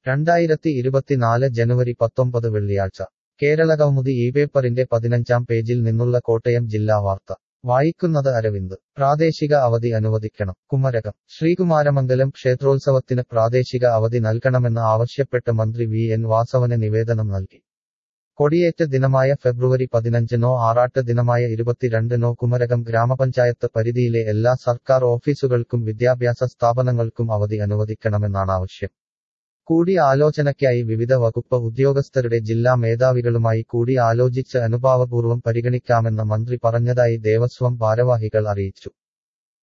രണ്ടായിരത്തി ഇരുപത്തിനാല് ജനുവരി പത്തൊമ്പത് വെള്ളിയാഴ്ച കേരളകൗമുദി ഈ പേപ്പറിന്റെ പതിനഞ്ചാം പേജിൽ നിന്നുള്ള കോട്ടയം ജില്ലാ വാർത്ത വായിക്കുന്നത് അരവിന്ദ് പ്രാദേശിക അവധി അനുവദിക്കണം കുമരകം ശ്രീകുമാരമംഗലം ക്ഷേത്രോത്സവത്തിന് പ്രാദേശിക അവധി നൽകണമെന്ന് ആവശ്യപ്പെട്ട് മന്ത്രി വി എൻ വാസവന് നിവേദനം നൽകി കൊടിയേറ്റ് ദിനമായ ഫെബ്രുവരി പതിനഞ്ചിനോ ആറാട്ട് ദിനമായ ഇരുപത്തിരണ്ടിനോ കുമരകം ഗ്രാമപഞ്ചായത്ത് പരിധിയിലെ എല്ലാ സർക്കാർ ഓഫീസുകൾക്കും വിദ്യാഭ്യാസ സ്ഥാപനങ്ങൾക്കും അവധി അനുവദിക്കണമെന്നാണ് ആവശ്യം കൂടി ആലോചനയ്ക്കായി വിവിധ വകുപ്പ് ഉദ്യോഗസ്ഥരുടെ ജില്ലാ മേധാവികളുമായി കൂടി ആലോചിച്ച് അനുഭാവപൂർവ്വം പരിഗണിക്കാമെന്ന് മന്ത്രി പറഞ്ഞതായി ദേവസ്വം ഭാരവാഹികൾ അറിയിച്ചു